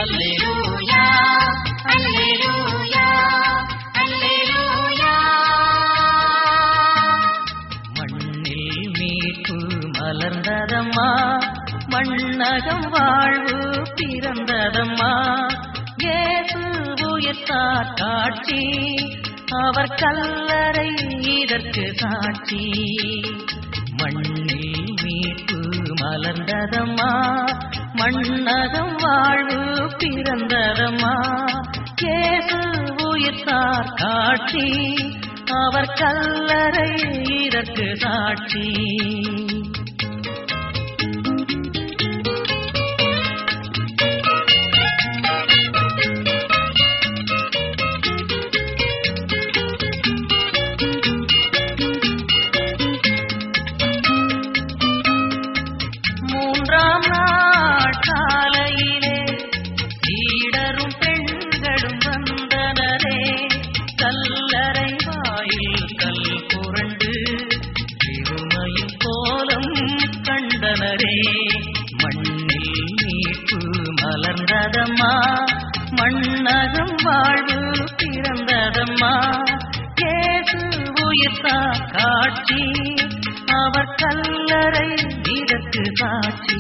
அல்லேலூயா அல்லேலூயா அல்லேலூயா மண்ணில் மீட்பு மலர்ந்ததம்மா மண்ணகம் வாழ்வு பிறந்ததம்மா இயேசு உயிர்த்தார் காட்சி அவர் கல்லறை இதற்கு சாட்சி மண்ணில் மீட்பு மலர்ந்ததம்மா மண்ணகம் வாழ்வு பிறந்ததம்மா இயேசு உயிர்த்தார் காட்சி அவர் கல்லறை இதற்கு சாட்சி மூன்றாம் நாள் காலையிலே சீடரும் பெண்களும் வந்தனரே கல்லறை வாயில் கல் புரண்டு திருமையின் கோலம் கண்டனரே மண்ணில் மீட்பு மலர்ந்ததம்மா மண்ணகம் வாழ்வு பிறந்ததம்மா கேசு உயிர்த்தா காட்சி அவர் கல்லறை இதற்கு சாட்சி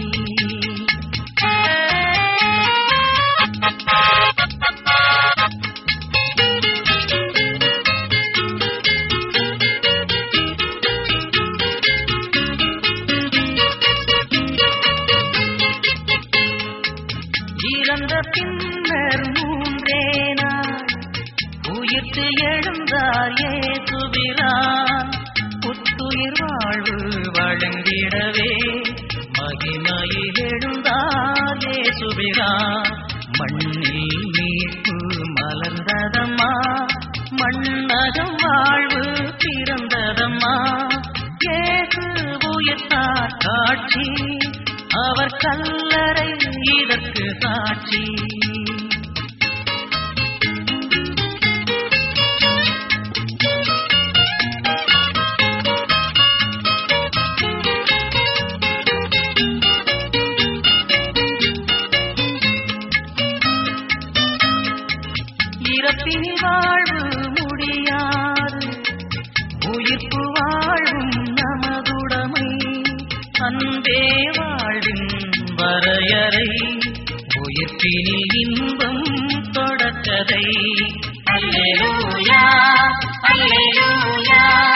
இறந்த பின்னர் மூன்றே நாள் உயிர்த்து எழுந்தார் ஏசுபிரான் புத்துயிர் வாழ்வு வழங்கிடவே மகிமையில் எழுந்தார் ஏசுபிரான் மண்ணில் மீட்பு மலர்ந்ததம்மா மண்ணகம் வாழ்வு பிறந்ததம்மா ஏசு உயிர்த்தார் காட்சி அவர் கல்லறை இதற்கு சாட்சி இறப்பினி வாழ்வு முடியாது உயிர்ப்பு வாழும் நமதுடைமை அன்பே வாழ்வின் வரையறை உயிர்ப்பினில் இன்பம் தொடக்கதை அல்லேலூயா அல்லேலூயா